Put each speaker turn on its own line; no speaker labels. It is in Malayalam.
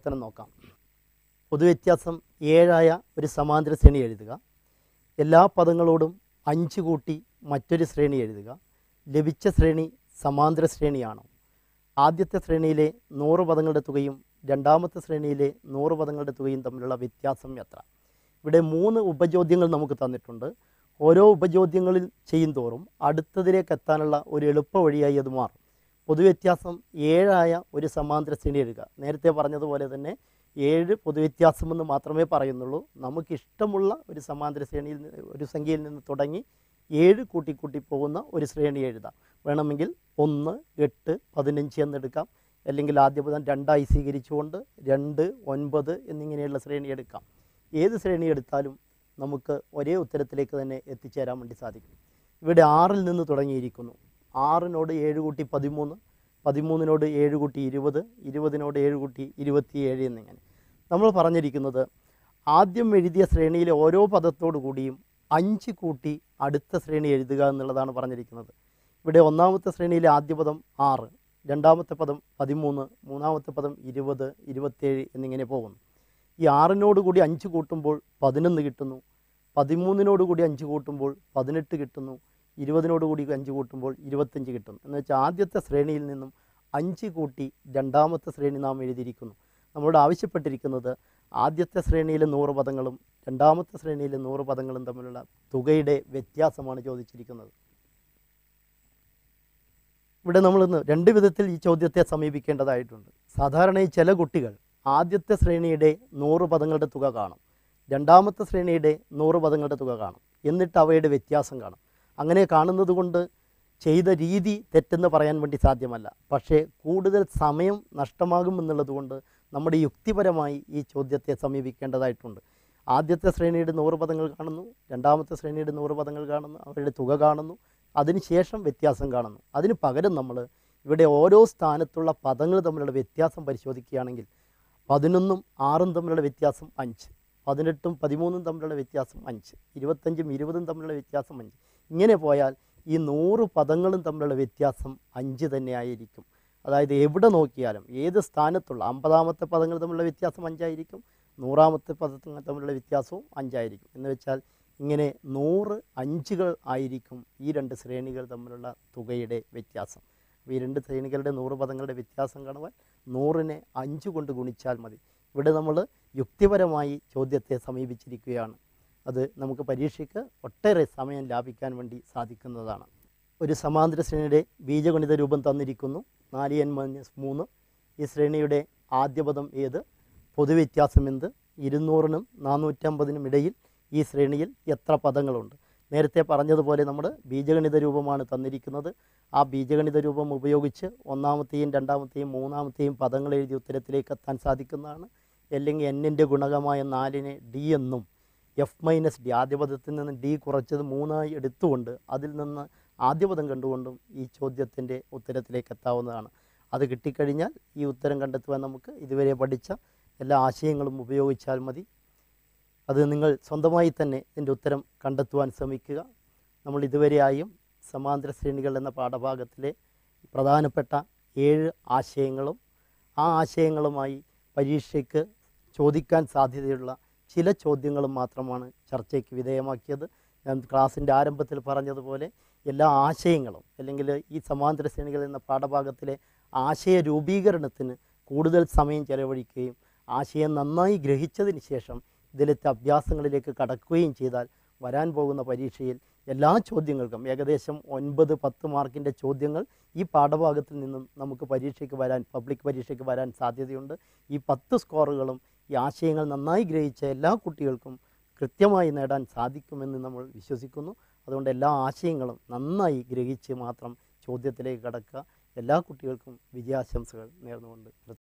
പ്രവർത്തനം നോക്കാം പൊതുവ്യത്യാസം ഏഴായ ഒരു സമാന്തര ശ്രേണി എഴുതുക എല്ലാ പദങ്ങളോടും അഞ്ച് കൂട്ടി മറ്റൊരു ശ്രേണി എഴുതുക ലഭിച്ച ശ്രേണി സമാന്തര ശ്രേണിയാണോ ആദ്യത്തെ ശ്രേണിയിലെ നൂറ് പദങ്ങളുടെ തുകയും രണ്ടാമത്തെ ശ്രേണിയിലെ നൂറ് പദങ്ങളുടെ തുകയും തമ്മിലുള്ള വ്യത്യാസം എത്ര ഇവിടെ മൂന്ന് ഉപചോദ്യങ്ങൾ നമുക്ക് തന്നിട്ടുണ്ട് ഓരോ ഉപചോദ്യങ്ങളിൽ ചെയ്യും തോറും അടുത്തതിലേക്ക് എത്താനുള്ള ഒരു എളുപ്പ വഴിയായി അത് മാറും പൊതുവ്യത്യാസം ഏഴായ ഒരു സമാന്തര ശ്രേണി എഴുതുക നേരത്തെ പറഞ്ഞതുപോലെ തന്നെ ഏഴ് പൊതുവ്യത്യാസമെന്ന് മാത്രമേ പറയുന്നുള്ളൂ നമുക്ക് ഇഷ്ടമുള്ള ഒരു സമാന്തര ശ്രേണിയിൽ നിന്ന് ഒരു സംഖ്യയിൽ നിന്ന് തുടങ്ങി ഏഴ് കൂട്ടി കൂട്ടി പോകുന്ന ഒരു ശ്രേണി എഴുതാം വേണമെങ്കിൽ ഒന്ന് എട്ട് പതിനഞ്ച് എന്നെടുക്കാം അല്ലെങ്കിൽ ആദ്യ പദം രണ്ടായി സ്വീകരിച്ചുകൊണ്ട് രണ്ട് ഒൻപത് എന്നിങ്ങനെയുള്ള ശ്രേണി എടുക്കാം ഏത് ശ്രേണി എടുത്താലും നമുക്ക് ഒരേ ഉത്തരത്തിലേക്ക് തന്നെ എത്തിച്ചേരാൻ വേണ്ടി സാധിക്കും ഇവിടെ ആറിൽ നിന്ന് തുടങ്ങിയിരിക്കുന്നു ആറിനോട് ഏഴ് കൂട്ടി പതിമൂന്ന് പതിമൂന്നിനോട് ഏഴ് കൂട്ടി ഇരുപത് ഇരുപതിനോട് ഏഴ് കൂട്ടി ഇരുപത്തിയേഴ് എന്നിങ്ങനെ നമ്മൾ പറഞ്ഞിരിക്കുന്നത് ആദ്യം എഴുതിയ ശ്രേണിയിലെ ഓരോ പദത്തോടു കൂടിയും അഞ്ച് കൂട്ടി അടുത്ത ശ്രേണി എഴുതുക എന്നുള്ളതാണ് പറഞ്ഞിരിക്കുന്നത് ഇവിടെ ഒന്നാമത്തെ ശ്രേണിയിലെ ആദ്യ പദം ആറ് രണ്ടാമത്തെ പദം പതിമൂന്ന് മൂന്നാമത്തെ പദം ഇരുപത് ഇരുപത്തേഴ് എന്നിങ്ങനെ പോകുന്നു ഈ ആറിനോട് കൂടി അഞ്ച് കൂട്ടുമ്പോൾ പതിനൊന്ന് കിട്ടുന്നു പതിമൂന്നിനോട് കൂടി അഞ്ച് കൂട്ടുമ്പോൾ പതിനെട്ട് കിട്ടുന്നു ഇരുപതിനോട് കൂടി അഞ്ച് കൂട്ടുമ്പോൾ ഇരുപത്തഞ്ച് കിട്ടുന്നു എന്ന് വെച്ചാൽ ആദ്യത്തെ ശ്രേണിയിൽ നിന്നും അഞ്ച് കൂട്ടി രണ്ടാമത്തെ ശ്രേണി നാം എഴുതിയിരിക്കുന്നു നമ്മളോട് ആവശ്യപ്പെട്ടിരിക്കുന്നത് ആദ്യത്തെ ശ്രേണിയിലെ നൂറ് പദങ്ങളും രണ്ടാമത്തെ ശ്രേണിയിലെ നൂറ് പദങ്ങളും തമ്മിലുള്ള തുകയുടെ വ്യത്യാസമാണ് ചോദിച്ചിരിക്കുന്നത് ഇവിടെ നമ്മൾ ഇന്ന് രണ്ട് വിധത്തിൽ ഈ ചോദ്യത്തെ സമീപിക്കേണ്ടതായിട്ടുണ്ട് സാധാരണ ഈ ചില കുട്ടികൾ ആദ്യത്തെ ശ്രേണിയുടെ നൂറ് പദങ്ങളുടെ തുക കാണും രണ്ടാമത്തെ ശ്രേണിയുടെ നൂറ് പദങ്ങളുടെ തുക കാണും എന്നിട്ട് അവയുടെ വ്യത്യാസം കാണും അങ്ങനെ കാണുന്നത് കൊണ്ട് ചെയ്ത രീതി തെറ്റെന്ന് പറയാൻ വേണ്ടി സാധ്യമല്ല പക്ഷേ കൂടുതൽ സമയം നഷ്ടമാകും എന്നുള്ളത് കൊണ്ട് നമ്മുടെ യുക്തിപരമായി ഈ ചോദ്യത്തെ സമീപിക്കേണ്ടതായിട്ടുണ്ട് ആദ്യത്തെ ശ്രേണിയുടെ നൂറ് പദങ്ങൾ കാണുന്നു രണ്ടാമത്തെ ശ്രേണിയുടെ നൂറ് പദങ്ങൾ കാണുന്നു അവരുടെ തുക കാണുന്നു അതിനുശേഷം വ്യത്യാസം കാണുന്നു അതിന് പകരം നമ്മൾ ഇവിടെ ഓരോ സ്ഥാനത്തുള്ള പദങ്ങൾ തമ്മിലുള്ള വ്യത്യാസം പരിശോധിക്കുകയാണെങ്കിൽ പതിനൊന്നും ആറും തമ്മിലുള്ള വ്യത്യാസം അഞ്ച് പതിനെട്ടും പതിമൂന്നും തമ്മിലുള്ള വ്യത്യാസം അഞ്ച് ഇരുപത്തഞ്ചും ഇരുപതും തമ്മിലുള്ള വ്യത്യാസം അഞ്ച് ഇങ്ങനെ പോയാൽ ഈ നൂറ് പദങ്ങളും തമ്മിലുള്ള വ്യത്യാസം അഞ്ച് തന്നെ ആയിരിക്കും അതായത് എവിടെ നോക്കിയാലും ഏത് സ്ഥാനത്തുള്ള അമ്പതാമത്തെ പദങ്ങൾ തമ്മിലുള്ള വ്യത്യാസം അഞ്ചായിരിക്കും നൂറാമത്തെ പദങ്ങൾ തമ്മിലുള്ള വ്യത്യാസവും അഞ്ചായിരിക്കും എന്ന് വെച്ചാൽ ഇങ്ങനെ നൂറ് അഞ്ചുകൾ ആയിരിക്കും ഈ രണ്ട് ശ്രേണികൾ തമ്മിലുള്ള തുകയുടെ വ്യത്യാസം അപ്പോൾ ഈ രണ്ട് ശ്രേണികളുടെ നൂറ് പദങ്ങളുടെ വ്യത്യാസം കാണുവാൻ നൂറിനെ അഞ്ച് കൊണ്ട് ഗുണിച്ചാൽ മതി ഇവിടെ നമ്മൾ യുക്തിപരമായി ചോദ്യത്തെ സമീപിച്ചിരിക്കുകയാണ് അത് നമുക്ക് പരീക്ഷയ്ക്ക് ഒട്ടേറെ സമയം ലാഭിക്കാൻ വേണ്ടി സാധിക്കുന്നതാണ് ഒരു സമാന്തര ശ്രേണിയുടെ ബീജഗണിത രൂപം തന്നിരിക്കുന്നു നാല് എൻ മൈനസ് മൂന്ന് ഈ ശ്രേണിയുടെ ആദ്യ പദം ഏത് പൊതുവ്യത്യാസം എന്ത് ഇരുന്നൂറിനും നാനൂറ്റമ്പതിനും ഇടയിൽ ഈ ശ്രേണിയിൽ എത്ര പദങ്ങളുണ്ട് നേരത്തെ പറഞ്ഞതുപോലെ നമ്മൾ ബീജഗണിത രൂപമാണ് തന്നിരിക്കുന്നത് ആ ബീജഗണിത രൂപം ഉപയോഗിച്ച് ഒന്നാമത്തെയും രണ്ടാമത്തെയും മൂന്നാമത്തെയും പദങ്ങൾ എഴുതി ഉത്തരത്തിലേക്ക് എത്താൻ സാധിക്കുന്നതാണ് അല്ലെങ്കിൽ എന്നിൻ്റെ ഗുണകമായ നാലിനെ ഡി എന്നും എഫ് മൈനസ് ഡി ആദ്യ പദത്തിൽ നിന്ന് ഡി കുറച്ചത് മൂന്നായി എടുത്തുകൊണ്ട് അതിൽ നിന്ന് ആദ്യ പദം കണ്ടുകൊണ്ടും ഈ ചോദ്യത്തിൻ്റെ ഉത്തരത്തിലേക്ക് എത്താവുന്നതാണ് അത് കിട്ടിക്കഴിഞ്ഞാൽ ഈ ഉത്തരം കണ്ടെത്തുവാൻ നമുക്ക് ഇതുവരെ പഠിച്ച എല്ലാ ആശയങ്ങളും ഉപയോഗിച്ചാൽ മതി അത് നിങ്ങൾ സ്വന്തമായി തന്നെ ഇതിൻ്റെ ഉത്തരം കണ്ടെത്തുവാൻ ശ്രമിക്കുക നമ്മൾ ഇതുവരെയായും സമാന്തര ശ്രേണികൾ എന്ന പാഠഭാഗത്തിലെ പ്രധാനപ്പെട്ട ഏഴ് ആശയങ്ങളും ആ ആശയങ്ങളുമായി പരീക്ഷയ്ക്ക് ചോദിക്കാൻ സാധ്യതയുള്ള ചില ചോദ്യങ്ങളും മാത്രമാണ് ചർച്ചയ്ക്ക് വിധേയമാക്കിയത് ഞാൻ ക്ലാസ്സിൻ്റെ ആരംഭത്തിൽ പറഞ്ഞതുപോലെ എല്ലാ ആശയങ്ങളും അല്ലെങ്കിൽ ഈ സമാന്തര ശ്രേണികൾ എന്ന പാഠഭാഗത്തിലെ ആശയ രൂപീകരണത്തിന് കൂടുതൽ സമയം ചെലവഴിക്കുകയും ആശയം നന്നായി ഗ്രഹിച്ചതിന് ശേഷം ഇതിലത്തെ അഭ്യാസങ്ങളിലേക്ക് കടക്കുകയും ചെയ്താൽ വരാൻ പോകുന്ന പരീക്ഷയിൽ എല്ലാ ചോദ്യങ്ങൾക്കും ഏകദേശം ഒൻപത് പത്ത് മാർക്കിൻ്റെ ചോദ്യങ്ങൾ ഈ പാഠഭാഗത്തിൽ നിന്നും നമുക്ക് പരീക്ഷയ്ക്ക് വരാൻ പബ്ലിക് പരീക്ഷയ്ക്ക് വരാൻ സാധ്യതയുണ്ട് ഈ പത്ത് സ്കോറുകളും ഈ ആശയങ്ങൾ നന്നായി ഗ്രഹിച്ച എല്ലാ കുട്ടികൾക്കും കൃത്യമായി നേടാൻ സാധിക്കുമെന്ന് നമ്മൾ വിശ്വസിക്കുന്നു അതുകൊണ്ട് എല്ലാ ആശയങ്ങളും നന്നായി ഗ്രഹിച്ച് മാത്രം ചോദ്യത്തിലേക്ക് കടക്കുക എല്ലാ കുട്ടികൾക്കും വിജയാശംസകൾ നേർന്നുകൊണ്ട്